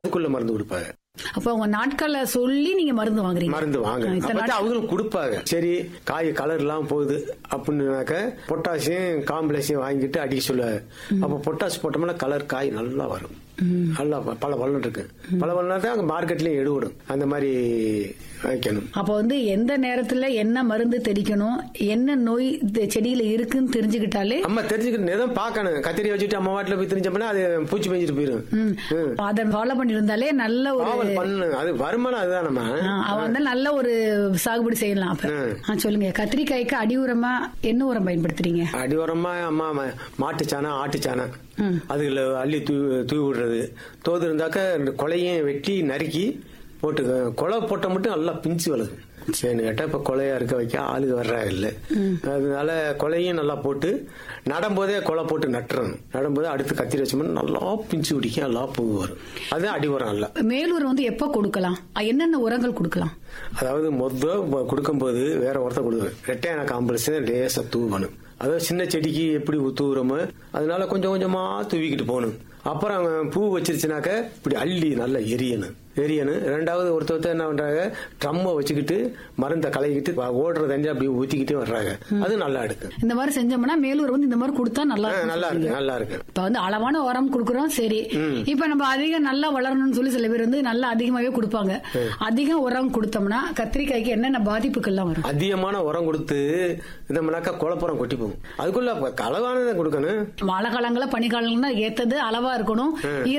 அதுக்குள்ள மருந்து கொடுப்பாங்க அப்ப உங்க நாட்களை சொல்லி நீங்க மருந்து வாங்குறீங்க மருந்து வாங்க இத்தனை அப்பதான் நாட்கள் அவங்களும் கொடுப்பாங்க சரி காய் கலர் எல்லாம் போகுது அப்படின்னாக்க பொட்டாசியம் காம்ப்ளெக்ஸையும் வாங்கிட்டு அடிக்க சொல்லுவாங்க அப்ப பொட்டாஸ் போட்டோம்னா கலர் காய் நல்லா வரும் நல்லா ப- பல பலன் இருக்கு பல பலனா தான் அங்க மார்க்கெட்லயும் எடுவிடும் அந்த மாதிரி வைக்கணும் அப்ப வந்து எந்த நேரத்துல என்ன மருந்து தெளிக்கணும் என்ன நோய் இந்த செடியில இருக்குன்னு தெரிஞ்சுக்கிட்டாலே அம்மா தெரிஞ்சுக்கிட்டு எதுவும் பார்க்கணும் கத்திரி வச்சுட்டு அம்மா வாட்டில போய் தெரிஞ்சோம்னா அது பூச்சி பெஞ்சிட்டு போயிடும் ம், ம். அதை ஃபாலோ பண்ணிருந்தாலே நல்ல ஒரு பாவல் பண்ணு அது வருமானம் அதுதான் நம்ம ஆ, அவ வந்து நல்ல ஒரு சாகுபடி செய்யலாம் அப்ப ம். ஆ, சொல்லுங்க கத்திரிக்காய்க்கு அடி உரமா என்ன உரம் பயன்படுத்துறீங்க அடி உரமா அம்மா ம- மாட்டுச்சாணம் ஆட்டுச்சாணம் ம். அதுல அள்ளி தூவி தூவி விடுறது தோது இருந்தாக்க இந்த கொலையும் வெட்டி நறுக்கி போட்டு கொலை போட்ட மட்டும் நல்லா பிஞ்சு வளருது சரி கேட்டா இப்ப கொலையா இருக்க வைக்க ஆளுங்க வர்றா இல்ல அதனால கொலையும் நல்லா போட்டு நடும்போதே கொலை போட்டு நட்டுறணும் நடும்போது அடுத்து கத்திரி வச்சோம்னா நல்லா பிஞ்சு பிடிக்கும் நல்லா பூ வரும் அது அடி உரம் நல்லா மேலூர் வந்து எப்ப கொடுக்கலாம் ஆ, என்னென்ன உரங்கள் கொடுக்கலாம் அதாவது மொத்த கொடுக்கும்போது வேற ஒருத்த கொடுக்கும் ரெட்டையான காம்பல்ஸ் லேசா தூவணும் அதாவது சின்ன செடிக்கு எப்படி தூவுறோமோ அதனால கொஞ்சம் கொஞ்சமா தூவிக்கிட்டு போகணும் அப்புறம் பூ வச்சிருச்சுனாக்க இப்படி அள்ளி நல்லா எரியணும் எரியணும் ரெண்டாவது ஒருத்தர் என்ன பண்றாங்க ட்ரம்மை வச்சுக்கிட்டு மருந்தை கலக்கிட்டு ஓடுற தண்ணி அப்படி ஊத்திக்கிட்டே வர்றாங்க அது நல்லா இருக்கு இந்த மாதிரி செஞ்சோம்னா மேலூர் வந்து இந்த மாதிரி கொடுத்தா நல்லா ஆ, இருக்கும் நல்லா இருக்கு நல்லா இருக்கு இப்ப வந்து அளவான உரம் கொடுக்குறோம் சரி இப்ப நம்ம அதிகம் நல்லா வளரணும்னு சொல்லி சில பேர் வந்து நல்லா அதிகமாவே கொடுப்பாங்க அதிகம் உரம் கொடுத்தோம்னா கத்திரிக்காய்க்கு என்னென்ன பாதிப்புகள்லாம் வரும் அதிகமான உரம் கொடுத்து இதம்னாக்கா குழப்பரம் கொட்டி போகும் அதுக்குள்ள அப்ப களவானதை கொடுக்கணும் மழை காலங்கள பனிக்காலங்கள்னா ஏத்தது அளவா இருக்கணும்